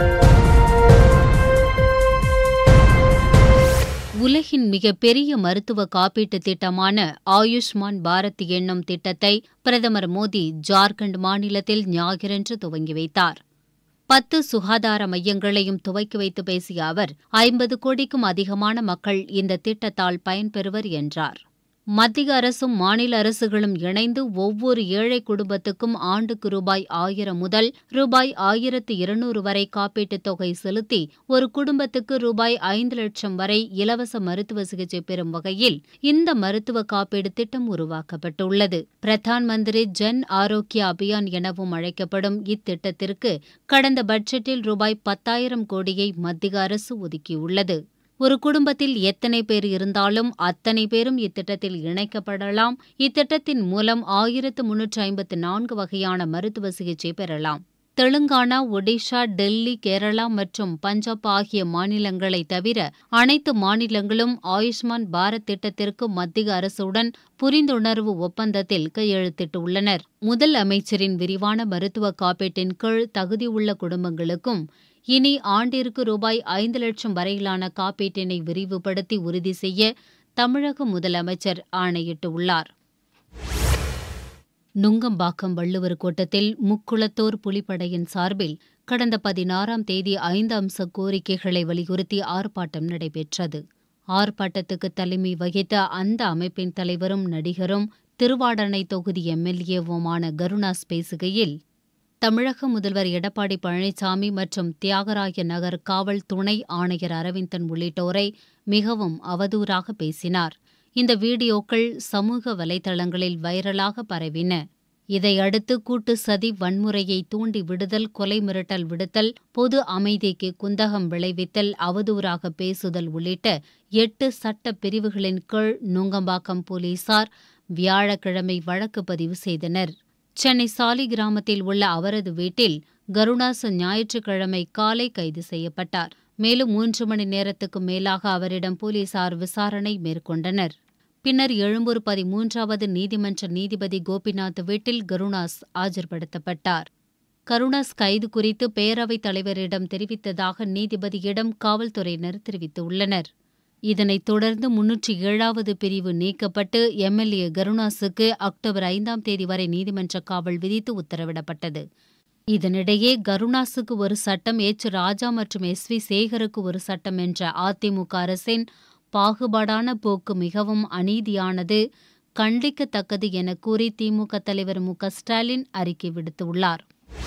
உலகின் மிகப்பெரிய மருத்துவ காப்பீட்டு திட்டமான ஆயுஷ்மான் பாரத் என்னும் திட்டத்தை பிரதமர் மோடி ஜார்க்கண்ட் மாநிலத்தில் ஞாயிறன்று துவங்கி வைத்தார் பத்து சுகாதார மையங்களையும் துவக்கி வைத்து பேசிய அவர் ஐம்பது கோடிக்கும் அதிகமான மக்கள் இந்த திட்டத்தால் பயன்பெறுவர் என்றார் மத்திய அரசும் மாநில அரசுகளும் இணைந்து ஒவ்வொரு ஏழை குடும்பத்துக்கும் ஆண்டுக்கு ரூபாய் ஆயிரம் முதல் ரூபாய் ஆயிரத்து இருநூறு வரை காப்பீட்டுத் தொகை செலுத்தி ஒரு குடும்பத்துக்கு ரூபாய் ஐந்து லட்சம் வரை இலவச மருத்துவ சிகிச்சை பெறும் வகையில் இந்த மருத்துவ காப்பீடு திட்டம் உருவாக்கப்பட்டுள்ளது பிரதான் மந்திரி ஜன் ஆரோக்கிய அபியான் எனவும் அழைக்கப்படும் இத்திட்டத்திற்கு கடந்த பட்ஜெட்டில் ரூபாய் பத்தாயிரம் கோடியை மத்திய அரசு ஒதுக்கியுள்ளது ஒரு குடும்பத்தில் எத்தனை பேர் இருந்தாலும் அத்தனை பேரும் இத்திட்டத்தில் இணைக்கப்படலாம் இத்திட்டத்தின் மூலம் ஆயிரத்து முன்னூற்று ஐம்பத்து நான்கு வகையான மருத்துவ சிகிச்சை பெறலாம் தெலுங்கானா ஒடிஷா டெல்லி கேரளா மற்றும் பஞ்சாப் ஆகிய மாநிலங்களை தவிர அனைத்து மாநிலங்களும் ஆயுஷ்மான் பாரத் திட்டத்திற்கு மத்திய அரசுடன் புரிந்துணர்வு ஒப்பந்தத்தில் கையெழுத்திட்டுள்ளனர் முதல் அமைச்சரின் விரிவான மருத்துவ காப்பீட்டின் கீழ் தகுதியுள்ள குடும்பங்களுக்கும் இனி ஆண்டிற்கு ரூபாய் ஐந்து லட்சம் வரையிலான காப்பீட்டினை விரிவுபடுத்தி உறுதி செய்ய தமிழக முதலமைச்சர் ஆணையிட்டுள்ளார் நுங்கம்பாக்கம் வள்ளுவர் கோட்டத்தில் முக்குளத்தோர் புலிப்படையின் சார்பில் கடந்த பதினாறாம் தேதி ஐந்து அம்ச கோரிக்கைகளை வலியுறுத்தி ஆர்ப்பாட்டம் நடைபெற்றது ஆர்ப்பாட்டத்துக்கு தலைமை வகித்த அந்த அமைப்பின் தலைவரும் நடிகரும் திருவாடனை தொகுதி எம்எல்ஏவுமான கருணாஸ் பேசுகையில் தமிழக முதல்வர் எடப்பாடி பழனிசாமி மற்றும் தியாகராய நகர் காவல் துணை ஆணையர் அரவிந்தன் உள்ளிட்டோரை மிகவும் அவதூறாக பேசினார் இந்த வீடியோக்கள் சமூக வலைதளங்களில் வைரலாக பரவின இதையடுத்து கூட்டு சதி வன்முறையை தூண்டி விடுதல் கொலை மிரட்டல் விடுத்தல் பொது அமைதிக்கு குந்தகம் விளைவித்தல் அவதூறாக பேசுதல் உள்ளிட்ட எட்டு சட்ட பிரிவுகளின் கீழ் நுங்கம்பாக்கம் போலீசார் வியாழக்கிழமை வழக்கு பதிவு செய்தனர் சென்னை சாலி கிராமத்தில் உள்ள அவரது வீட்டில் கருணாஸ் ஞாயிற்றுக்கிழமை காலை கைது செய்யப்பட்டார் மேலும் மூன்று மணி நேரத்துக்கு மேலாக அவரிடம் போலீசார் விசாரணை மேற்கொண்டனர் பின்னர் எழும்பூர் பதிமூன்றாவது நீதிமன்ற நீதிபதி கோபிநாத் வீட்டில் கருணாஸ் ஆஜர்படுத்தப்பட்டார் கருணாஸ் கைது குறித்து பேரவைத் தலைவரிடம் தெரிவித்ததாக நீதிபதியிடம் காவல்துறையினர் தெரிவித்துள்ளனர் இதனைத் தொடர்ந்து முன்னூற்றி ஏழாவது பிரிவு நீக்கப்பட்டு எம்எல்ஏ கருணாசுக்கு அக்டோபர் ஐந்தாம் தேதி வரை நீதிமன்ற காவல் விதித்து உத்தரவிடப்பட்டது இதனிடையே கருணாசுக்கு ஒரு சட்டம் எச் ராஜா மற்றும் எஸ் வி சேகருக்கு ஒரு சட்டம் என்ற அதிமுக அரசின் பாகுபாடான போக்கு மிகவும் அநீதியானது கண்டிக்கத்தக்கது என கூறி திமுக தலைவர் மு க ஸ்டாலின் அறிக்கை விடுத்துள்ளார்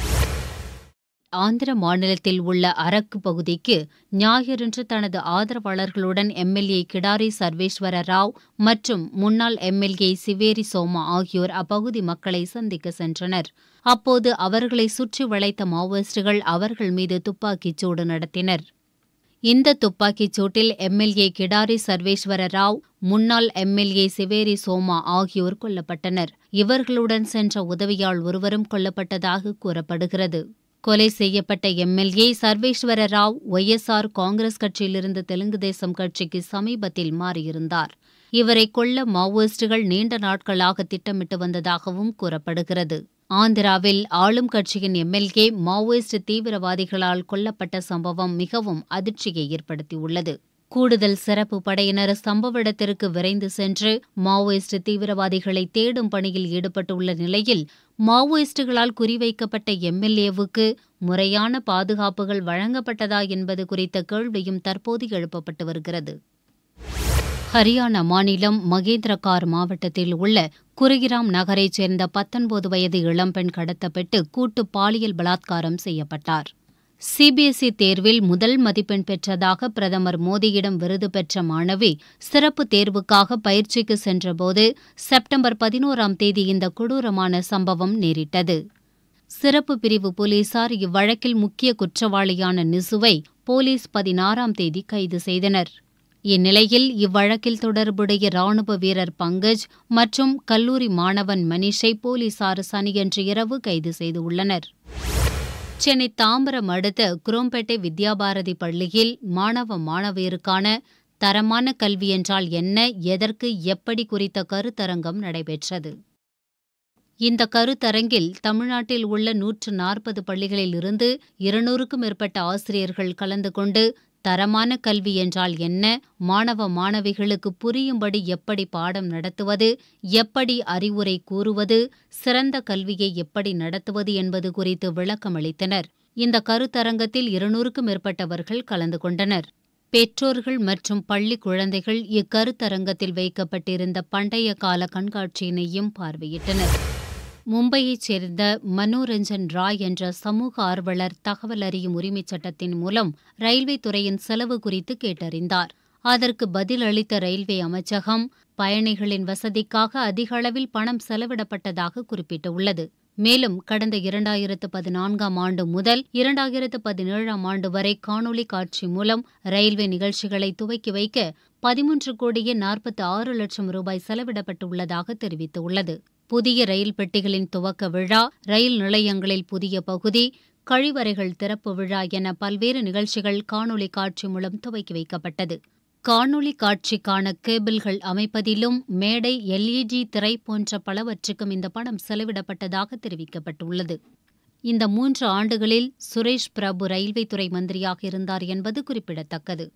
ஆந்திர மாநிலத்தில் உள்ள அரக்கு பகுதிக்கு ஞாயிறன்று தனது ஆதரவாளர்களுடன் எம்எல்ஏ கிடாரி சர்வேஸ்வர ராவ் மற்றும் முன்னாள் எம்எல்ஏ சிவேரி சோமா ஆகியோர் அப்பகுதி மக்களை சந்திக்க சென்றனர் அப்போது அவர்களை சுற்றி வளைத்த மாவோயிஸ்டுகள் அவர்கள் மீது துப்பாக்கிச் சூடு நடத்தினர் இந்த துப்பாக்கிச் சூட்டில் எம்எல்ஏ கிடாரி சர்வேஸ்வர ராவ் முன்னாள் எம்எல்ஏ சிவேரி சோமா ஆகியோர் கொல்லப்பட்டனர் இவர்களுடன் சென்ற உதவியாள் ஒருவரும் கொல்லப்பட்டதாக கூறப்படுகிறது கொலை செய்யப்பட்ட எம்எல்ஏ சர்வேஸ்வர ராவ் ஒய்எஸ்ஆர் காங்கிரஸ் கட்சியிலிருந்து தெலுங்கு தேசம் கட்சிக்கு சமீபத்தில் மாறியிருந்தார் இவரை கொல்ல மாவோயிஸ்டுகள் நீண்ட நாட்களாக திட்டமிட்டு வந்ததாகவும் கூறப்படுகிறது ஆந்திராவில் ஆளும் கட்சியின் எம்எல்ஏ மாவோயிஸ்ட் தீவிரவாதிகளால் கொல்லப்பட்ட சம்பவம் மிகவும் அதிர்ச்சியை ஏற்படுத்தியுள்ளது கூடுதல் சிறப்பு படையினர் சம்பவ இடத்திற்கு விரைந்து சென்று மாவோயிஸ்ட் தீவிரவாதிகளை தேடும் பணியில் ஈடுபட்டுள்ள நிலையில் மாவோயிஸ்டுகளால் குறிவைக்கப்பட்ட எம்எல்ஏவுக்கு முறையான பாதுகாப்புகள் வழங்கப்பட்டதா என்பது குறித்த கேள்வியும் தற்போது எழுப்பப்பட்டு வருகிறது ஹரியானா மாநிலம் மகேந்திரகார் மாவட்டத்தில் உள்ள குருகிராம் நகரைச் சேர்ந்த பத்தொன்பது வயது இளம்பெண் கடத்தப்பட்டு கூட்டு பாலியல் பலாத்காரம் செய்யப்பட்டார் சிபிஎஸ்இ தேர்வில் முதல் மதிப்பெண் பெற்றதாக பிரதமர் மோடியிடம் விருது பெற்ற மாணவி சிறப்பு தேர்வுக்காக பயிற்சிக்கு சென்றபோது செப்டம்பர் பதினோராம் தேதி இந்த கொடூரமான சம்பவம் நேரிட்டது சிறப்பு பிரிவு போலீசார் இவ்வழக்கில் முக்கிய குற்றவாளியான நிசுவை போலீஸ் பதினாறாம் தேதி கைது செய்தனர் இந்நிலையில் இவ்வழக்கில் தொடர்புடைய ராணுவ வீரர் பங்கஜ் மற்றும் கல்லூரி மாணவன் மனிஷை போலீசார் சனியன்று இரவு கைது செய்துள்ளனர் சென்னை தாம்பரம் அடுத்த குரோம்பேட்டை வித்யாபாரதி பள்ளியில் மாணவ மாணவியருக்கான தரமான கல்வி என்றால் என்ன எதற்கு எப்படி குறித்த கருத்தரங்கம் நடைபெற்றது இந்த கருத்தரங்கில் தமிழ்நாட்டில் உள்ள நூற்று நாற்பது பள்ளிகளில் இருந்து இருநூறுக்கும் மேற்பட்ட ஆசிரியர்கள் கலந்து கொண்டு தரமான கல்வி என்றால் என்ன மாணவ மாணவிகளுக்கு புரியும்படி எப்படி பாடம் நடத்துவது எப்படி அறிவுரை கூறுவது சிறந்த கல்வியை எப்படி நடத்துவது என்பது குறித்து விளக்கமளித்தனர் இந்த கருத்தரங்கத்தில் இருநூறுக்கும் மேற்பட்டவர்கள் கலந்து கொண்டனர் பெற்றோர்கள் மற்றும் பள்ளி குழந்தைகள் இக்கருத்தரங்கத்தில் வைக்கப்பட்டிருந்த பண்டைய கால கண்காட்சியினையும் பார்வையிட்டனர் மும்பையைச் சேர்ந்த மனோரஞ்சன் ராய் என்ற சமூக ஆர்வலர் தகவல் அறியும் உரிமைச் சட்டத்தின் மூலம் ரயில்வே துறையின் செலவு குறித்து கேட்டறிந்தார் அதற்கு பதில் அளித்த ரயில்வே அமைச்சகம் பயணிகளின் வசதிக்காக அதிக அளவில் பணம் செலவிடப்பட்டதாக குறிப்பிட்டுள்ளது மேலும் கடந்த இரண்டாயிரத்து பதினான்காம் ஆண்டு முதல் இரண்டாயிரத்து பதினேழாம் ஆண்டு வரை காணொலி காட்சி மூலம் ரயில்வே நிகழ்ச்சிகளை துவக்கி வைக்க பதிமூன்று கோடியே நாற்பத்தி ஆறு லட்சம் ரூபாய் செலவிடப்பட்டுள்ளதாக தெரிவித்துள்ளது புதிய ரயில் பெட்டிகளின் துவக்க விழா ரயில் நிலையங்களில் புதிய பகுதி கழிவறைகள் திறப்பு விழா என பல்வேறு நிகழ்ச்சிகள் காணொலி காட்சி மூலம் துவக்கி வைக்கப்பட்டது காணொலி காட்சிக்கான கேபிள்கள் அமைப்பதிலும் மேடை எல்இடி திரை போன்ற பலவற்றுக்கும் இந்த பணம் செலவிடப்பட்டதாக தெரிவிக்கப்பட்டுள்ளது இந்த மூன்று ஆண்டுகளில் சுரேஷ் பிரபு ரயில்வே துறை மந்திரியாக இருந்தார் என்பது குறிப்பிடத்தக்கது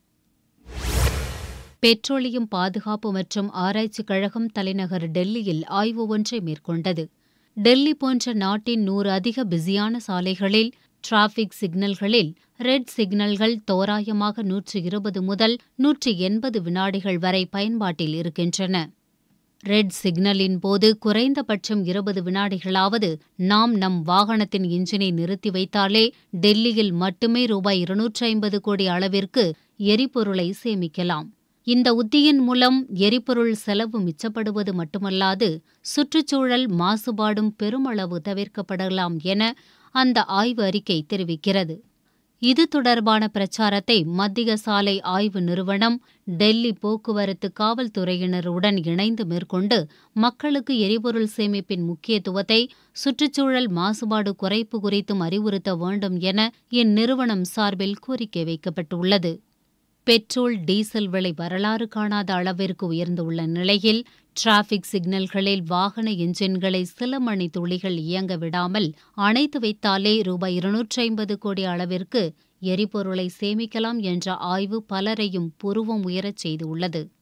பெட்ரோலியம் பாதுகாப்பு மற்றும் ஆராய்ச்சி கழகம் தலைநகர் டெல்லியில் ஆய்வு ஒன்றை மேற்கொண்டது டெல்லி போன்ற நாட்டின் நூறு அதிக பிஸியான சாலைகளில் டிராஃபிக் சிக்னல்களில் ரெட் சிக்னல்கள் தோராயமாக நூற்று இருபது முதல் நூற்றி எண்பது வினாடிகள் வரை பயன்பாட்டில் இருக்கின்றன ரெட் சிக்னலின் போது குறைந்தபட்சம் இருபது வினாடிகளாவது நாம் நம் வாகனத்தின் இன்ஜினை நிறுத்தி வைத்தாலே டெல்லியில் மட்டுமே ரூபாய் இருநூற்றி ஐம்பது கோடி அளவிற்கு எரிபொருளை சேமிக்கலாம் இந்த உத்தியின் மூலம் எரிபொருள் செலவு மிச்சப்படுவது மட்டுமல்லாது சுற்றுச்சூழல் மாசுபாடும் பெருமளவு தவிர்க்கப்படலாம் என அந்த ஆய்வு அறிக்கை தெரிவிக்கிறது இது தொடர்பான பிரச்சாரத்தை மத்திய சாலை ஆய்வு நிறுவனம் டெல்லி போக்குவரத்து காவல்துறையினருடன் இணைந்து மேற்கொண்டு மக்களுக்கு எரிபொருள் சேமிப்பின் முக்கியத்துவத்தை சுற்றுச்சூழல் மாசுபாடு குறைப்பு குறித்தும் அறிவுறுத்த வேண்டும் என இந்நிறுவனம் சார்பில் கோரிக்கை வைக்கப்பட்டுள்ளது பெட்ரோல் டீசல் விலை வரலாறு காணாத அளவிற்கு உயர்ந்துள்ள நிலையில் டிராஃபிக் சிக்னல்களில் வாகன என்ஜின்களை சில மணி துளிகள் இயங்க விடாமல் அணைத்து வைத்தாலே ரூபாய் இருநூற்றி ஐம்பது கோடி அளவிற்கு எரிபொருளை சேமிக்கலாம் என்ற ஆய்வு பலரையும் புருவம் உயரச் செய்துள்ளது